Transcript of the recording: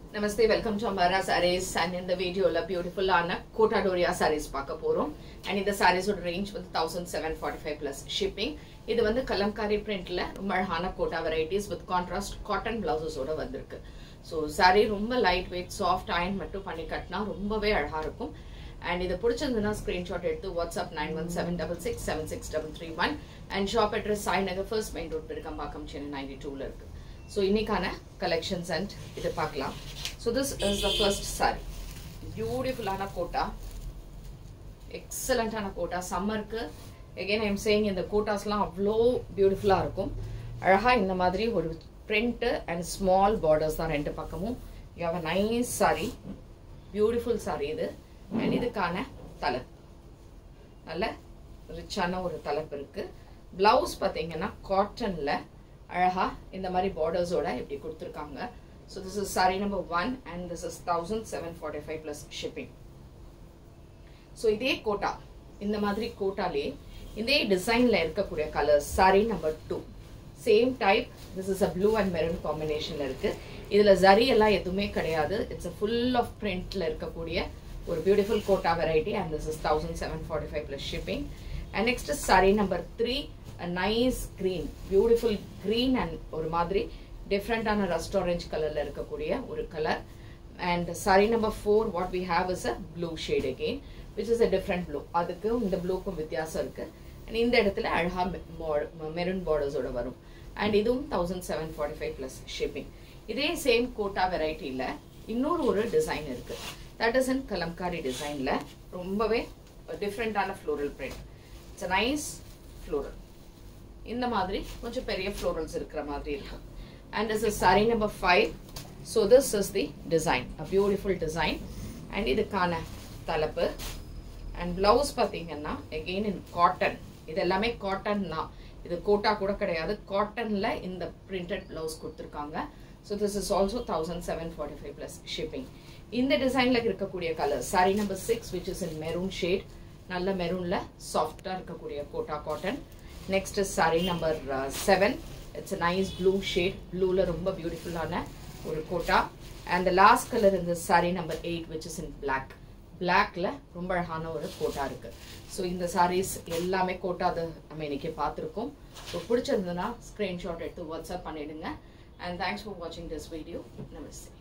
Namaste welcome to Amara saris and இந்த வீடியோல பியூட்டிஃபுல்லான கோட்டாடோரியா சாரீஸ் பார்க்க போறோம் அண்ட் இந்த சாரீஸோட ரேஞ்ச் வந்து thousand seven forty five plus shipping இது வந்து கலம்காரி பிரிண்ட்ல ரொம்ப அழகான Kota varieties with contrast cotton பிளவுசஸோட வந்திருக்கு ஸோ சாரீ ரொம்ப லைட் வெயிட் சாஃப்ட் அயன் மட்டும் பண்ணி கட்டினா ரொம்பவே அழகா இருக்கும் அண்ட் இது பிடிச்சிருந்ததுன்னா ஸ்கிரீன்ஷாட் எடுத்து WhatsApp nine one seven double six seven six double three one and shop address Sai Nagar first main road Perukkambakkam Chennai ninety டூவில் இருக்கு ஸோ இன்னைக்கான கலெக்ஷன்ஸ் அண்ட் இது பார்க்கலாம் so this is the first saree பியூட்டிஃபுல்லான கோட்டா எக்ஸலண்ட்டான கோட்டா சம்மருக்கு எகெயின் ஐம் சேயிங் இந்த கோட்டாஸ்லாம் அவ்வளோ பியூட்டிஃபுல்லாக இருக்கும் அழகாக இந்த மாதிரி ஒரு பிரிண்ட்டு அண்ட் ஸ்மால் பார்டர்ஸ் தான் ரெண்டு பக்கமும் you have a nice saree beautiful saree இது அண்ட் இதுக்கான தலைப்பு நல்ல ரிச்சான ஒரு தலைப்பு இருக்கு பிளவுஸ் பார்த்தீங்கன்னா காட்டனில் அழகா இந்த மாதிரி பார்டர்ஸோட இப்படி கொடுத்துருக்காங்க so this is saree number one and this is thousand seven forty five plus shipping so இதே கோட்டா இந்த மாதிரி கோட்டாலே இதே டிசைனில் இருக்கக்கூடிய colours saree number two same type this is a blue and maroon காம்பினேஷனில் இருக்கு இதில் ஜரி எல்லாம் எதுவுமே கிடையாது இட்ஸ் அ ஃபுல் ஆஃப் பிரிண்ட்ல இருக்கக்கூடிய ஒரு beautiful Kota variety and this is thousand seven forty five plus shipping and next saree number three nice green beautiful green and ஒரு மாதிரி டிஃப்ரெண்டான ரஸ்ட் ஆரஞ்ச் கலரில் இருக்கக்கூடிய ஒரு colour and saree number four what we have is a blue shade again which is a different blue அதுக்கும் இந்த ப்ளூக்கும் வித்தியாசம் இருக்கு அண்ட் இந்த இடத்துல அழகா மெரூன் பார்டர்ஸோட வரும் அண்ட் இதுவும் thousand seven forty five plus shipping இதே சேம் கோட்டா வெரைட்டியில் இன்னொரு ஒரு டிசைன் இருக்கு தட் இஸ் இன் கலம்காரி டிசைனில் ரொம்பவே டிஃப்ரெண்டான floral print it's a nice floral இந்த மாதிரி கொஞ்சம் பெரிய ஃப்ளோரல்ஸ் இருக்கிற மாதிரி இருக்கு and is is saree number five so this is the design a beautiful design and இதுக்கான தலைப்பு அண்ட் பிளவுஸ் பார்த்தீங்கன்னா எகெயின் இன் காட்டன் இது எல்லாமே காட்டன் தான் இது கோட்டா கூட கிடையாது காட்டன்ல இந்த பிரிண்டட் பிளவுஸ் கொடுத்துருக்காங்க so this is also thousand seven forty five plus shipping இந்த டிசைன்ல இருக்கக்கூடிய colour saree number six which is in maroon shade நல்ல மெரூன்ல சாஃப்டா இருக்கக்கூடிய Kota cotton next is saree number seven it's nice blue shade ப்ளூல ரொம்ப பியூட்டிஃபுல்லான ஒரு Kota and the last colour இந்த saree number eight which is in black பிளாக்ல ரொம்ப அழகான ஒரு கோட்டா இருக்கு ஸோ இந்த சாரீஸ் எல்லாமே கோட்டா அது நம்ம இன்னைக்கு பார்த்துருக்கோம் ஸோ பிடிச்சிருந்ததுன்னா ஸ்க்ரீன்ஷாட் எடுத்து வாட்ஸ்அப் பண்ணிடுங்க அண்ட் தேங்க்ஸ் ஃபார் வாட்சிங் திஸ் வீடியோ நமஸ்தே